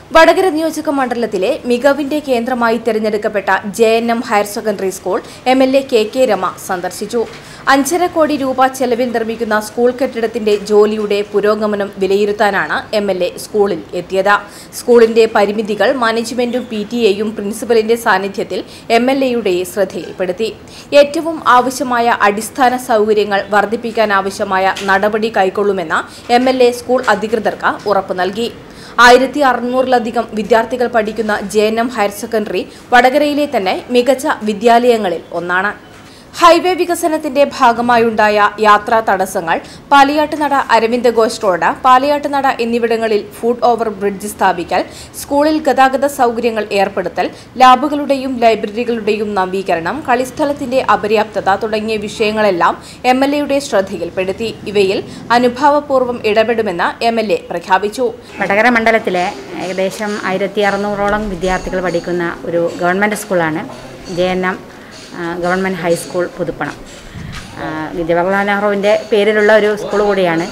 വടകര നിയോജക മണ്ഡലത്തിലെ മികവിന്റെ കേന്ദ്രമായി തിരഞ്ഞെടുക്കപ്പെട്ട J N M higher secondary school M L A K K Rama സന്ദർശിച്ചു അഞ്ചര കോടി രൂപ ചെലവിൽ നിർമ്മിക്കുന്ന സ്കൂൾ കെട്ടിടത്തിന്റെ ജോലിയുടെ പുരോഗമനം വിലയിരുത്താനാണ് എം എൽ എ സ്കൂളിൽ എത്തിയത് സ്കൂളിന്റെ പരിമിതികൾ മാനേജ്മെന്റും പി ടി എയും പ്രിൻസിപ്പലിന്റെ സാന്നിധ്യത്തിൽ എം എൽ എയുടെ ശ്രദ്ധയിൽപ്പെടുത്തി ഏറ്റവും ആവശ്യമായ അടിസ്ഥാന സൗകര്യങ്ങൾ വർദ്ധിപ്പിക്കാനാവശ്യമായ നടപടി കൈക്കൊള്ളുമെന്ന് എം എൽ എ സ്കൂൾ അധികൃതർക്ക് ഉറപ്പു നൽകി ആയിരത്തി അറുന്നൂറിലധികം വിദ്യാർത്ഥികൾ പഠിക്കുന്ന J N M higher secondary വടകരയിലെ തന്നെ മികച്ച വിദ്യാലയങ്ങളിൽ ഒന്നാണ് ഹൈവേ വികസനത്തിന്റെ ഭാഗമായുണ്ടായ യാത്രാ തടസ്സങ്ങൾ പാലിയാട്ടുനട അരവിന്ദ ഘോഷ് റോഡ് പാലിയാട്ടുനട എന്നിവിടങ്ങളിൽ ഫുഡ് ഓവർ ബ്രിഡ്ജ് സ്ഥാപിക്കൽ സ്കൂളിൽ ഗതാഗത സൗകര്യങ്ങൾ ഏർപ്പെടുത്തൽ ലാബുകളുടെയും ലൈബ്രറികളുടെയും നവീകരണം കളിസ്ഥലത്തിന്റെ അപര്യാപ്തത തുടങ്ങിയ വിഷയങ്ങളെല്ലാം എം എൽ എയുടെ ശ്രദ്ധയിൽപ്പെടുത്തി ഇവയിൽ അനുഭാവപൂർവ്വം ഇടപെടുമെന്ന് എം എൽ എ പ്രഖ്യാപിച്ചു വടകര മണ്ഡലത്തിലെ ഏകദേശം ആയിരത്തി അറുന്നൂറോളം വിദ്യാർത്ഥികൾ പഠിക്കുന്ന ഒരു ഗവൺമെൻറ് സ്കൂളാണ് J N M government high school Puthuppanam ആ, ജവഹർലാൽ നെഹ്റുവിൻ്റെ പേരിലുള്ള ഒരു സ്കൂൾ കൂടിയാണ്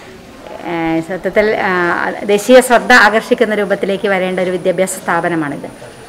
ആ, സത്യത്തിൽ ആ, ദേശീയ ശ്രദ്ധ ആകർഷിക്കുന്ന രൂപത്തിലേക്ക് വരേണ്ട ഒരു വിദ്യാഭ്യാസ സ്ഥാപനമാണിത്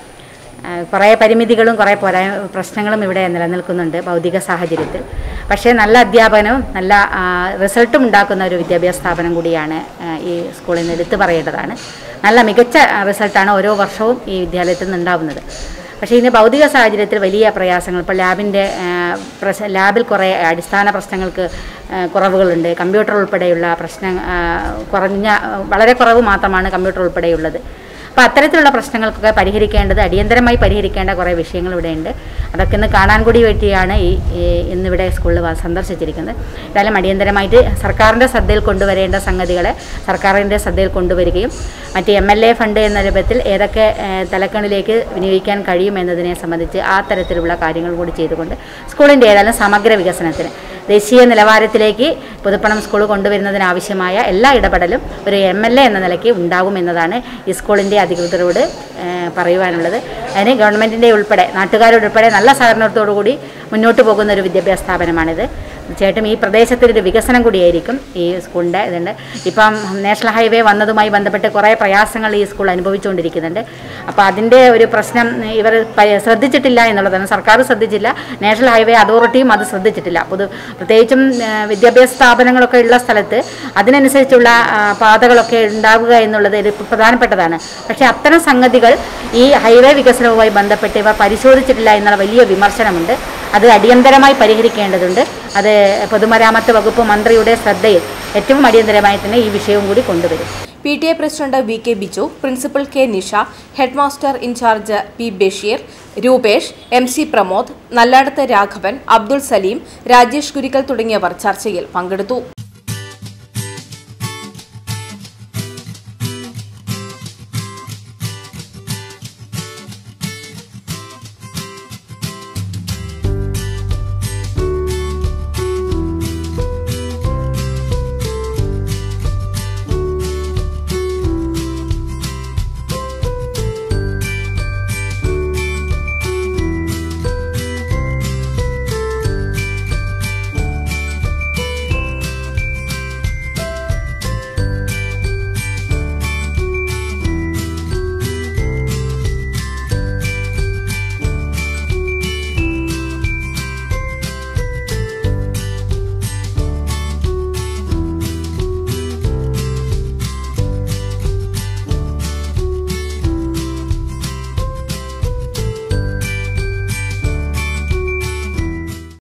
ആ, കുറേ പരിമിതികളും കുറേ പോരായ പ്രശ്നങ്ങളും ഇവിടെ നിലനിൽക്കുന്നുണ്ട് ഭൗതിക സാഹചര്യത്തിൽ പക്ഷേ നല്ല അധ്യാപനവും നല്ല ആ, റിസൾട്ടും ഉണ്ടാക്കുന്ന ഒരു വിദ്യാഭ്യാസ സ്ഥാപനം കൂടിയാണ് ആ, ഈ സ്കൂളിൽ നിന്ന് എടുത്തു പറയേണ്ടതാണ് നല്ല മികച്ച ആ, റിസൾട്ടാണ് ഓരോ വർഷവും ഈ വിദ്യാലയത്തിൽ നിന്നുണ്ടാവുന്നത് പക്ഷേ ഇതിൻ്റെ ഭൗതിക സാഹചര്യത്തിൽ വലിയ പ്രയാസങ്ങൾ ഇപ്പോൾ ലാബിൻ്റെ പ്രശ്ന ലാബിൽ കുറേ അടിസ്ഥാന പ്രശ്നങ്ങൾക്ക് ആ, കുറവുകളുണ്ട് കമ്പ്യൂട്ടർ ഉൾപ്പെടെയുള്ള പ്രശ്നം ആ, കുറഞ്ഞ വളരെ കുറവ് മാത്രമാണ് കമ്പ്യൂട്ടർ ഉൾപ്പെടെയുള്ളത് അപ്പോൾ അത്തരത്തിലുള്ള പ്രശ്നങ്ങൾക്കൊക്കെ പരിഹരിക്കേണ്ടത് അടിയന്തരമായി പരിഹരിക്കേണ്ട കുറേ വിഷയങ്ങൾ ഇവിടെയുണ്ട് അതൊക്കെ ഇന്ന് കാണാൻ കൂടി പറ്റിയാണ് ഈ ഈ ഇന്നിവിടെ സ്കൂളിൽ വ- സന്ദർശിച്ചിരിക്കുന്നത് ഏതായാലും അടിയന്തരമായിട്ട് സർക്കാരിൻ്റെ ശ്രദ്ധയിൽ കൊണ്ടുവരേണ്ട സംഗതികളെ സർക്കാരിൻ്റെ ശ്രദ്ധയിൽ കൊണ്ടുവരികയും മറ്റ് എം എൽ എ ഫണ്ട് എന്ന രൂപത്തിൽ ഏതൊക്കെ ഏഹ്, തലക്കണിലേക്ക് വിനിയോഗിക്കാൻ കഴിയും എന്നതിനെ സംബന്ധിച്ച് ആ തരത്തിലുള്ള കാര്യങ്ങൾ കൂടി ചെയ്തുകൊണ്ട് സ്കൂളിൻ്റെ ഏതായാലും സമഗ്ര വികസനത്തിന് ദേശീയ നിലവാരത്തിലേക്ക് പുതുപ്പണം സ്കൂൾ കൊണ്ടുവരുന്നതിനാവശ്യമായ എല്ലാ ഇടപെടലും ഒരു എം എൽ എ എന്ന നിലയ്ക്ക് ഉണ്ടാകുമെന്നതാണ് ഈ സ്കൂളിൻ്റെ അധികൃതരോട് ഏഹ്, പറയുവാനുള്ളത് അതിന് ഗവൺമെൻറ്റിൻ്റെ ഉൾപ്പെടെ നാട്ടുകാരോട് ഉൾപ്പെടെ നല്ല സഹകരണത്തോടു കൂടി മുന്നോട്ട് പോകുന്ന ഒരു വിദ്യാഭ്യാസ സ്ഥാപനമാണിത് തീർച്ചയായിട്ടും ഈ പ്രദേശത്തിലൊരു വികസനം കൂടിയായിരിക്കും ഈ സ്കൂളിൻ്റെ ഇതുണ്ട് ഇപ്പം നാഷണൽ ഹൈവേ വന്നതുമായി ബന്ധപ്പെട്ട് കുറേ പ്രയാസങ്ങൾ ഈ സ്കൂൾ അനുഭവിച്ചുകൊണ്ടിരിക്കുന്നുണ്ട് അപ്പോൾ അതിൻ്റെ ഒരു പ്രശ്നം ഇവർ പ- ശ്രദ്ധിച്ചിട്ടില്ല എന്നുള്ളതാണ് സർക്കാർ ശ്രദ്ധിച്ചില്ല നാഷണൽ ഹൈവേ അതോറിറ്റിയും അത് ശ്രദ്ധിച്ചിട്ടില്ല പൊതു പ്രത്യേകിച്ചും ആ, വിദ്യാഭ്യാസ സ്ഥാപനങ്ങളൊക്കെ ഉള്ള സ്ഥലത്ത് അതിനനുസരിച്ചുള്ള ആ, പാതകളൊക്കെ ഉണ്ടാവുക എന്നുള്ളത് ഒരു പ്രധാനപ്പെട്ടതാണ് പക്ഷേ അത്തരം സംഗതികൾ ഈ ഹൈവേ വികസനവുമായി ബന്ധപ്പെട്ട് ഇവ പരിശോധിച്ചിട്ടില്ല എന്നുള്ള വലിയ വിമർശനമുണ്ട് അത് അടിയന്തരമായി പരിഹരിക്കേണ്ടതുണ്ട് അത് പൊതുമരാമത്ത് വകുപ്പ് മന്ത്രിയുടെ ശ്രദ്ധയിൽ ഏറ്റവും അടിയന്തരമായി തന്നെ ഈ വിഷയവും കൂടി കൊണ്ടുവരും P T A president V K Biju principal K Nisha headmaster incharge P Basheer Rupesh M C Pramod Nalladath Raghavan Abdul Saleem Rajesh Gurikkal തുടങ്ങിയവർ ചർച്ചയിൽ പങ്കെടുത്തു